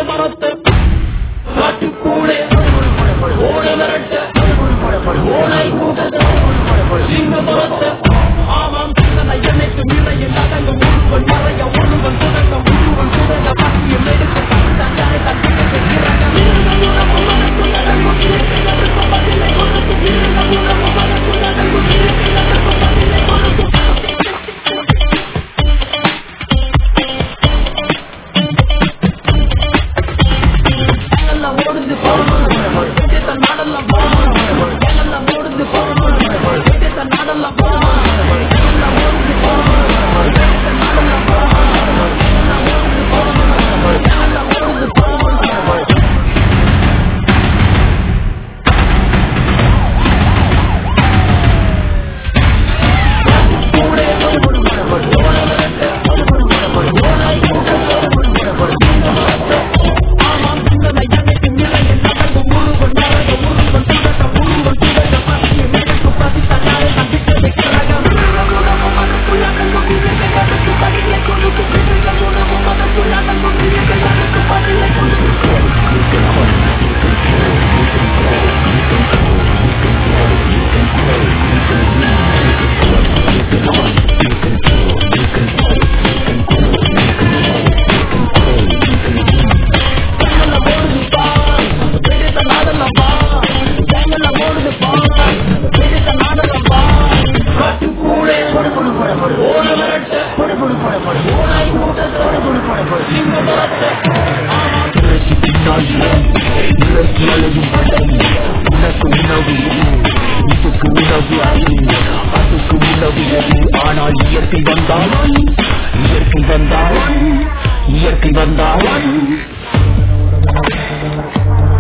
மரத்தை காட்டுக்கூடே ஓட விரட்ட ஓலை கூட்டத்தை சிங்க மரத்தை ஆமாம் சிந்தனை என்னைக்கு நிறைய அடங்க ஒருவன் மறைய ஒருவன் தொடங்க ஒருவன் தொடங்க பட்டியம் எடுத்து தண்டனை தண்டிக்க கிறங்க எங்கெல்லாம் ஓடுது போகணும் விஜயத்த நாடெல்லாம் போகணும் எங்கெல்லாம் ஓடுது போகணும் விஜயத்த நாடெல்லாம் போகணும் எங்கெல்லாம் ஓடுது போகணும் விஜயத்த நாடெல்லாம் போகணும் எங்கெல்லாம் ஓடுது போகணும் எங்கெல்லாம் ஓடுது போகணும் ஆமாம் சிந்தனை என்னைக்கு நிறைய நடந்து முழுவன் மறைய முழுவன் தொடங்க முழுவன் தொடங்க பட்டியம் எடுத்து பசி தன்னாலே தண்டிக்க வைக்கிறாங்க ஆனால் இயற்கை வந்தால் இயற்கை வந்தால் இயற்கை வந்தால்